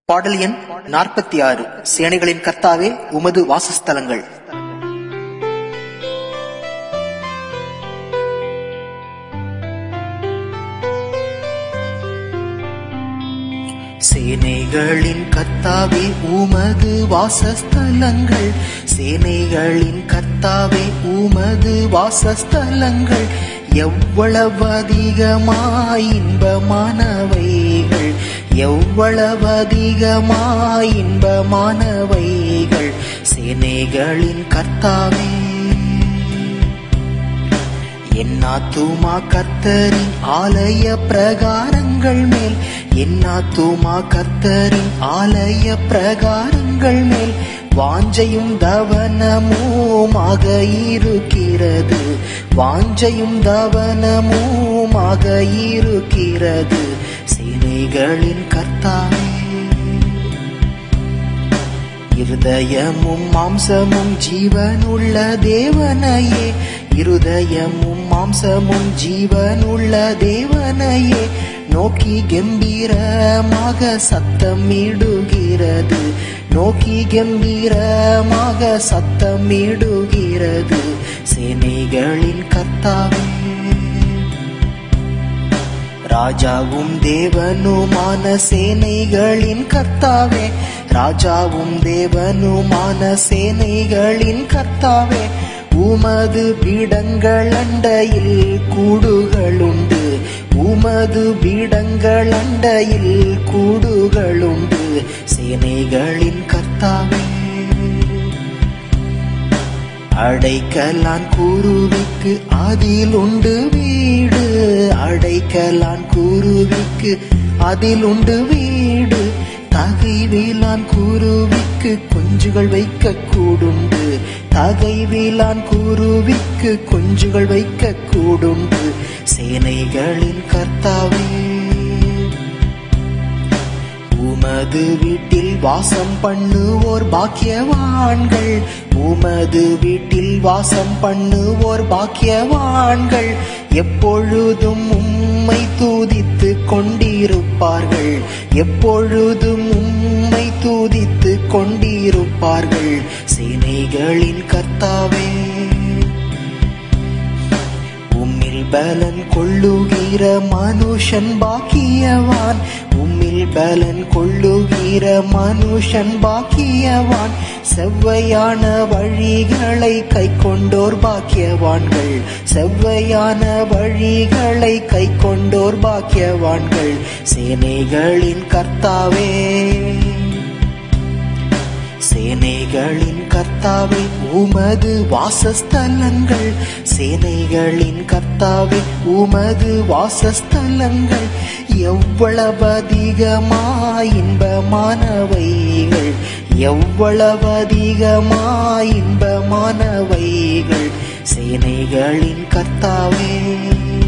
பாடல் எண் நாற்பத்தி ஆறு சேனைகளின் கர்த்தாவே உமது வாசஸ்தலங்கள் சேனைகளின் கர்த்தாவே உமது வாசஸ்தலங்கள் சேனைகளின் கர்த்தாவே உமது வாசஸ்தலங்கள் எவ்வளவு அதிகமாய் இன்பமானவைகள் எவ்வளவு அதிகமாய் இன்பமானவைகள் சேனைகளின் கர்த்தாவே என்னாத்துமா கர்த்தரின் ஆலய பிரகாரங்கள் மேல் என்னாத்துமா கர்த்தரின் ஆலய பிரகாரங்கள் மேல் வாஞ்சையும் தவனமுமாக இருக்கிறது வாஞ்சையும் தவனமுமாக இருக்கிறது சேனைகளின் கர்த்தாவே இருதயமும் மாம்சமும் ஜீவனுள்ள தேவனையே இருதயமும் மாம்சமும் ஜீவனுள்ள தேவனையே நோக்கி கம்பீரமாக சத்தமிடுகிறது நோக்கி கம்பீரமாக சத்தமிடுகிறது சேனைகளின் கர்த்தாவே ராஜாவும் தேவனுமான சேனைகளின் கர்த்தாவே ராஜாவும் தேவனுமான சேனைகளின் கர்த்தாவே உமது பீடங்கள் அண்டையில் கூடுகளுண்டு உமது பீடங்கள் அண்டையில் கூடுகளுண்டு சேனைகளின் கர்த்தாவே அடைக்கலான் குருவிக்கு அதில் உண்டு வீடு அடைக்கலான் குருவிக்கு அதில் உண்டு வீடு தகைவிலான் குருவிக்கு குஞ்சுகள் வைக்க கூடுண்டு தகைவிலான் குருவிக்கு குஞ்சுகள் வைக்க கூடுண்டு சேனைகளின் கர்த்தாவே உமது வீட்டில் வாசம் பண்ணுவோர் பாக்கியவான்கள் உமது வீட்டில் வாசம் பண்ணுவோர் பாக்கியவான்கள் எப்பொழுதும் உம்மை தூதித்து கொண்டிருப்பார்கள் எப்பொழுதும் உம்மை தூதித்து கொண்டிருப்பார்கள் சேனைகளின் கர்த்தாவே உம்மில் பலன் கொள்ளுகிற மனுஷன் பாக்கியவான் உம்மில் பலன் கொள்ளுகிற மனுஷன் பாக்கியவான் செவ்வையான வழிகளை கை கொண்டோர் பாக்கியவான்கள் செவ்வையான வழிகளை கை கொண்டோர் பாக்கியவான்கள் சேனைகளின் கர்த்தாவே சேனைகளின் கர்த்தாவே உமது வாசஸ்தலங்கள் சேனைகளின் கர்த்தாவே உமது வாசஸ்தலங்கள் எவ்வளவு அதிகமாய் இன்பமானவைகள் எவ்வளவு அதிகமாய் இன்பமானவைகள் சேனைகளின் கர்த்தாவே